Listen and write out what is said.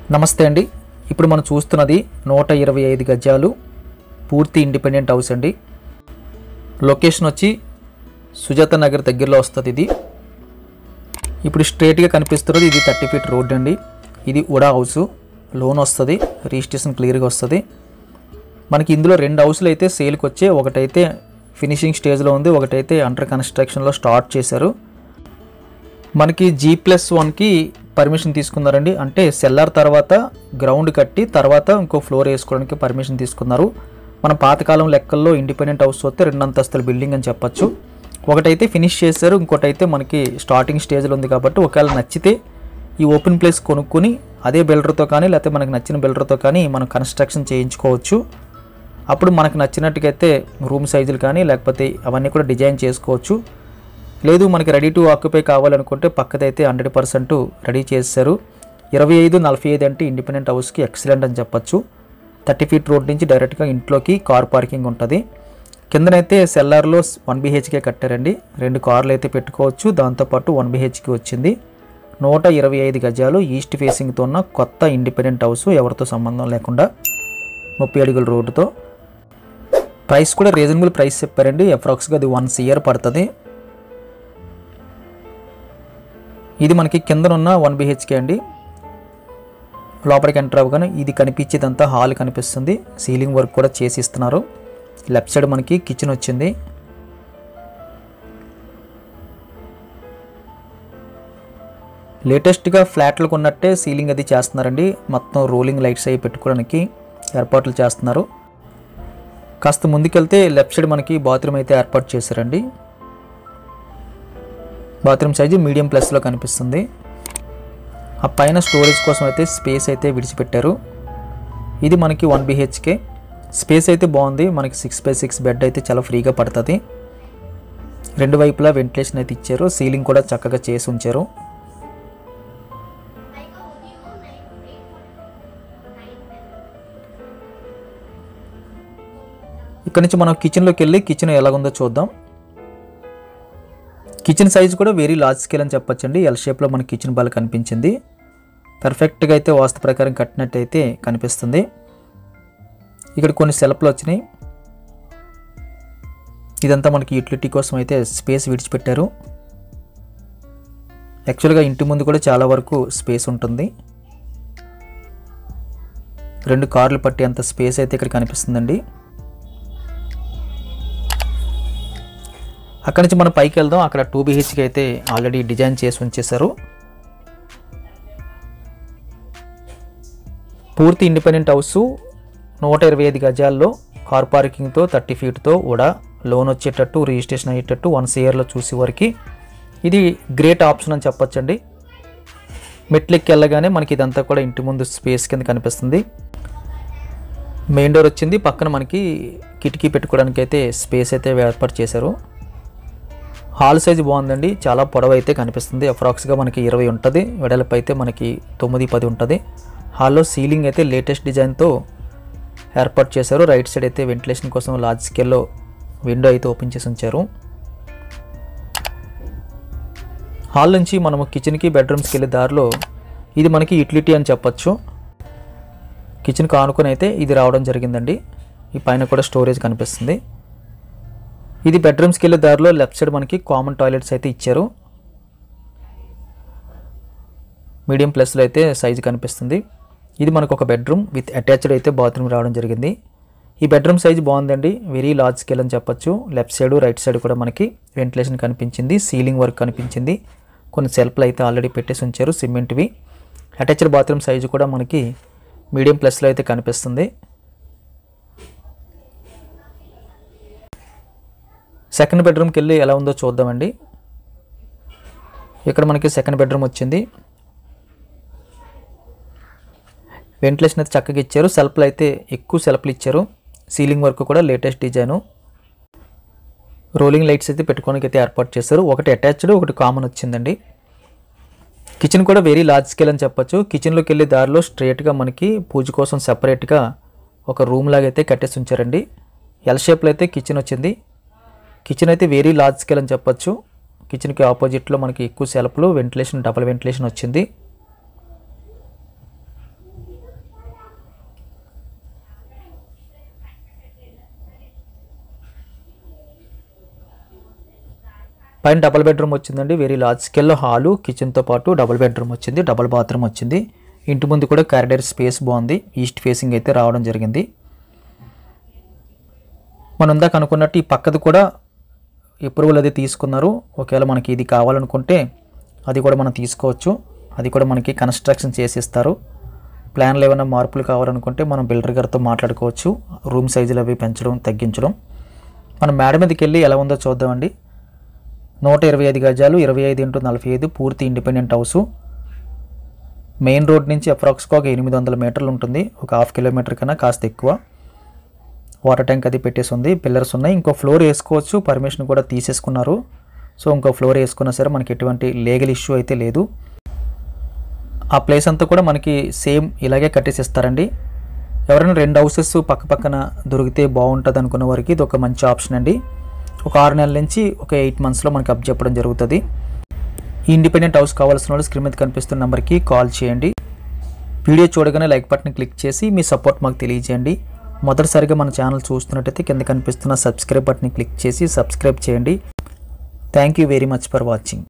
నమస్తే అండి ఇప్పుడు మనం చూస్తున్నది నూట ఇరవై ఐదు గజాలు పూర్తి ఇండిపెండెంట్ హౌస్ అండి లొకేషన్ వచ్చి సుజాత నగర్ దగ్గరలో వస్తుంది ఇది ఇప్పుడు స్ట్రేట్గా కనిపిస్తున్నది ఇది థర్టీ ఫీట్ రోడ్ అండి ఇది ఉడా హౌస్ లోన్ వస్తుంది రిజిస్ట్రేషన్ క్లియర్గా వస్తుంది మనకి ఇందులో రెండు హౌస్లు అయితే సేల్కి వచ్చే ఒకటైతే ఫినిషింగ్ స్టేజ్లో ఉంది ఒకటైతే అండర్ కన్స్ట్రక్షన్లో స్టార్ట్ చేశారు మనకి జీ ప్లస్ వన్కి పర్మిషన్ తీసుకున్నారండి అంటే సెల్లార్ తర్వాత గ్రౌండ్ కట్టి తర్వాత ఇంకో ఫ్లోర్ వేసుకోవడానికి పర్మిషన్ తీసుకున్నారు మన పాతకాలం లెక్కల్లో ఇండిపెండెంట్ హౌస్ వస్తే రెండు అంతస్తుల బిల్డింగ్ అని చెప్పొచ్చు ఒకటైతే ఫినిష్ చేశారు ఇంకోటైతే మనకి స్టార్టింగ్ స్టేజ్లో ఉంది కాబట్టి ఒకవేళ నచ్చితే ఈ ఓపెన్ ప్లేస్ కొనుక్కొని అదే బిల్డర్తో కానీ లేకపోతే మనకు నచ్చిన బిల్డర్తో కానీ మనం కన్స్ట్రక్షన్ చేయించుకోవచ్చు అప్పుడు మనకు నచ్చినట్టుగైతే రూమ్ సైజులు కానీ లేకపోతే అవన్నీ కూడా డిజైన్ చేసుకోవచ్చు లేదు మనకి రెడీ టు ఆక్యుపై కావాలనుకుంటే పక్కదైతే హండ్రెడ్ పర్సెంట్ రెడీ చేశారు ఇరవై ఐదు నలభై ఐదు అంటే ఇండిపెండెంట్ హౌస్కి ఎక్సలెంట్ అని చెప్పొచ్చు థర్టీ ఫీట్ రోడ్ నుంచి డైరెక్ట్గా ఇంట్లోకి కార్ పార్కింగ్ ఉంటుంది కిందనైతే సెల్లార్లో వన్ బీహెచ్కే కట్టారండి రెండు కార్లు అయితే పెట్టుకోవచ్చు దాంతోపాటు వన్ బీహెచ్కి వచ్చింది నూట ఇరవై ఐదు గజాలు ఈస్ట్ ఫేసింగ్తో ఉన్న కొత్త ఇండిపెండెంట్ హౌస్ ఎవరితో సంబంధం లేకుండా ముప్పై అడుగుల రోడ్డుతో ప్రైస్ కూడా రీజనబుల్ ప్రైస్ చెప్పారండి అప్రాక్స్గా అది వన్స్ ఇయర్ పడుతుంది ఇది మనకి కిందనున్న వన్ బిహెచ్కే అండి లోపలికి ఎంటర్ అవ్వగానే ఇది కనిపించేదంతా హాల్ కనిపిస్తుంది సీలింగ్ వర్క్ కూడా చేసి ఇస్తున్నారు లెఫ్ట్ సైడ్ మనకి కిచెన్ వచ్చింది లేటెస్ట్గా ఫ్లాట్లకు ఉన్నట్టే సీలింగ్ అది చేస్తున్నారండి మొత్తం రోలింగ్ లైట్స్ అవి పెట్టుకోవడానికి ఏర్పాట్లు చేస్తున్నారు కాస్త ముందుకెళ్తే లెఫ్ట్ సైడ్ మనకి బాత్రూమ్ అయితే ఏర్పాటు చేశారండి బాత్రూమ్ సైజు మీడియం ప్లస్లో కనిపిస్తుంది ఆ పైన స్టోరేజ్ కోసం అయితే స్పేస్ అయితే విడిచిపెట్టారు ఇది మనకి వన్ బిహెచ్కే స్పేస్ అయితే బాగుంది మనకి సిక్స్ బై సిక్స్ బెడ్ అయితే చాలా ఫ్రీగా పడుతుంది రెండు వైపులా వెంటిలేషన్ అయితే ఇచ్చారు సీలింగ్ కూడా చక్కగా చేసి ఉంచారు ఇక్కడ నుంచి మనం కిచెన్లోకి వెళ్ళి కిచెన్ ఎలాగుందో చూద్దాం కిచెన్ సైజ్ కూడా వెరీ లార్జ్ స్కేల్ అని చెప్పొచ్చండి ఎల్ షేప్లో మనకి కిచెన్ బాల్ కనిపించింది పర్ఫెక్ట్గా అయితే వాస్తు ప్రకారం కట్టినట్టయితే కనిపిస్తుంది ఇక్కడ కొన్ని సెల్ఫ్లు వచ్చినాయి ఇదంతా మనకి యూటిలిటీ కోసం అయితే స్పేస్ విడిచిపెట్టారు యాక్చువల్గా ఇంటి ముందు కూడా చాలా వరకు స్పేస్ ఉంటుంది రెండు కార్లు పట్టి అంత స్పేస్ అయితే ఇక్కడ కనిపిస్తుందండి అక్కడి నుంచి మనం పైకి వెళ్దాం అక్కడ టూ బీహెచ్కి అయితే ఆల్రెడీ డిజైన్ చేసి ఉంచేశారు పూర్తి ఇండిపెండెంట్ హౌస్ నూట ఇరవై ఐదు గజాల్లో కార్ పార్కింగ్తో థర్టీ ఫీట్తో కూడా లోన్ వచ్చేటట్టు రిజిస్ట్రేషన్ అయ్యేటట్టు వన్స్ ఇయర్లో చూసే వరకు ఇది గ్రేట్ ఆప్షన్ అని చెప్పొచ్చండి మెట్లెక్కి వెళ్ళగానే మనకి ఇదంతా కూడా ఇంటి ముందు స్పేస్ కింద కనిపిస్తుంది మెయిన్ డోర్ వచ్చింది పక్కన మనకి కిటికీ పెట్టుకోవడానికి అయితే స్పేస్ అయితే ఏర్పాటు చేశారు హాల్ సైజ్ బాగుందండి చాలా పొడవు అయితే కనిపిస్తుంది అప్రాక్స్గా మనకి ఇరవై ఉంటుంది వెడల్పు అయితే మనకి తొమ్మిది పది ఉంటుంది హాల్లో సీలింగ్ అయితే లేటెస్ట్ డిజైన్తో ఏర్పాటు చేశారు రైట్ సైడ్ అయితే వెంటిలేషన్ కోసం లార్జ్ స్కేల్లో విండో అయితే ఓపెన్ చేసి ఉంచారు హాల్ నుంచి మనము కిచెన్కి బెడ్రూమ్స్కి వెళ్ళే దారిలో ఇది మనకి యూటిలిటీ అని చెప్పొచ్చు కిచెన్కి ఆనుకొని అయితే ఇది రావడం జరిగిందండి ఈ పైన కూడా స్టోరేజ్ కనిపిస్తుంది ఇది బెడ్రూమ్స్కి వెళ్ళే దారిలో లెఫ్ట్ సైడ్ మనకి కామన్ టాయిలెట్స్ అయితే ఇచ్చారు మీడియం ప్లస్లో అయితే సైజు కనిపిస్తుంది ఇది మనకు ఒక బెడ్రూమ్ విత్ అటాచ్డ్ అయితే బాత్రూమ్ రావడం జరిగింది ఈ బెడ్రూమ్ సైజ్ బాగుందండి వెరీ లార్జ్ స్కేల్ అని చెప్పొచ్చు లెఫ్ట్ సైడ్ రైట్ సైడ్ కూడా మనకి వెంటిలేషన్ కనిపించింది సీలింగ్ వర్క్ కనిపించింది కొన్ని సెల్ఫ్లు అయితే ఆల్రెడీ పెట్టేసి ఉంచారు సిమెంట్వి అటాచ్డ్ బాత్రూమ్ సైజు కూడా మనకి మీడియం ప్లస్లో అయితే కనిపిస్తుంది సెకండ్ బెడ్రూమ్కి వెళ్ళి ఎలా ఉందో చూద్దామండి ఇక్కడ మనకి సెకండ్ బెడ్రూమ్ వచ్చింది వెంటిలేషన్ అయితే చక్కగా ఇచ్చారు సెల్ఫ్లు అయితే ఎక్కువ సెల్ఫ్లు ఇచ్చారు సీలింగ్ వర్క్ కూడా లేటెస్ట్ డిజైను రోలింగ్ లైట్స్ అయితే పెట్టుకోవడానికి అయితే ఏర్పాటు చేశారు ఒకటి అటాచ్డ్ ఒకటి కామన్ వచ్చిందండి కిచెన్ కూడా వెరీ లార్జ్ స్కేల్ అని చెప్పొచ్చు కిచెన్లోకి వెళ్ళే దారిలో స్ట్రైట్గా మనకి పూజ కోసం సెపరేట్గా ఒక రూమ్ లాగా అయితే కట్టేసి ఉంచారండి ఎల్ షేప్లో అయితే కిచెన్ వచ్చింది కిచెన్ అయితే వెరీ లార్జ్ స్కేల్ అని చెప్పొచ్చు కిచెన్కి ఆపోజిట్లో మనకి ఎక్కువ సెల్ఫ్లు వెంటిలేషన్ డబుల్ వెంటిలేషన్ వచ్చింది పైన డబుల్ బెడ్రూమ్ వచ్చిందండి వెరీ లార్జ్ స్కేల్లో హాలు కిచెన్తో పాటు డబుల్ బెడ్రూమ్ వచ్చింది డబుల్ బాత్రూమ్ వచ్చింది ఇంటి ముందు కూడా కారిడార్ స్పేస్ బాగుంది ఈస్ట్ ఫేసింగ్ అయితే రావడం జరిగింది మనం ఇందాక అనుకున్నట్టు ఈ పక్కది కూడా అప్రూవల్ అది తీసుకున్నారు ఒకవేళ మనకి ఇది కావాలనుకుంటే అది కూడా మనం తీసుకోవచ్చు అది కూడా మనకి కన్స్ట్రక్షన్ చేసి ఇస్తారు ప్లాన్లు ఏమైనా మార్పులు కావాలనుకుంటే మనం బిల్డర్ గారితో మాట్లాడుకోవచ్చు రూమ్ సైజులు అవి పెంచడం తగ్గించడం మనం మేడ మీదకి వెళ్ళి ఎలా ఉందో చూద్దామండి నూట ఇరవై ఐదు గజాలు ఇరవై ఐదు ఇంటూ నలభై ఐదు పూర్తి ఇండిపెండెంట్ హౌసు మెయిన్ రోడ్ నుంచి అప్రాక్స్గా ఒక ఎనిమిది వందల మీటర్లు ఉంటుంది ఒక హాఫ్ కిలోమీటర్ కన్నా కాస్త ఎక్కువ వాటర్ ట్యాంక్ అది పెట్టేసి ఉంది పిల్లర్స్ ఉన్నాయి ఇంకో ఫ్లోర్ వేసుకోవచ్చు పర్మిషన్ కూడా తీసేసుకున్నారు సో ఇంకో ఫ్లోర్ వేసుకున్నా సరే మనకి ఎటువంటి లీగల్ ఇష్యూ అయితే లేదు ఆ ప్లేస్ అంతా కూడా మనకి సేమ్ ఇలాగే కట్టేసి ఇస్తారండి ఎవరైనా రెండు హౌసెస్ పక్క పక్కన దొరికితే బాగుంటుంది అనుకున్న వారికి ఇది ఒక మంచి ఆప్షన్ అండి ఒక ఆరు నెలల నుంచి ఒక ఎయిట్ మంత్స్లో మనకి అప్ చెప్పడం జరుగుతుంది ఈ ఇండిపెండెంట్ హౌస్ కావాల్సిన వాళ్ళు స్క్రీన్ మీద కనిపిస్తున్న నెంబర్కి కాల్ చేయండి వీడియో చూడగానే లైక్ బటన్ క్లిక్ చేసి మీ సపోర్ట్ మాకు తెలియజేయండి మొదటిసారిగా మన ఛానల్ చూస్తున్నట్టయితే కింద కనిపిస్తున్న సబ్స్క్రైబ్ బటన్ క్లిక్ చేసి సబ్స్క్రైబ్ చేయండి thank you very much for watching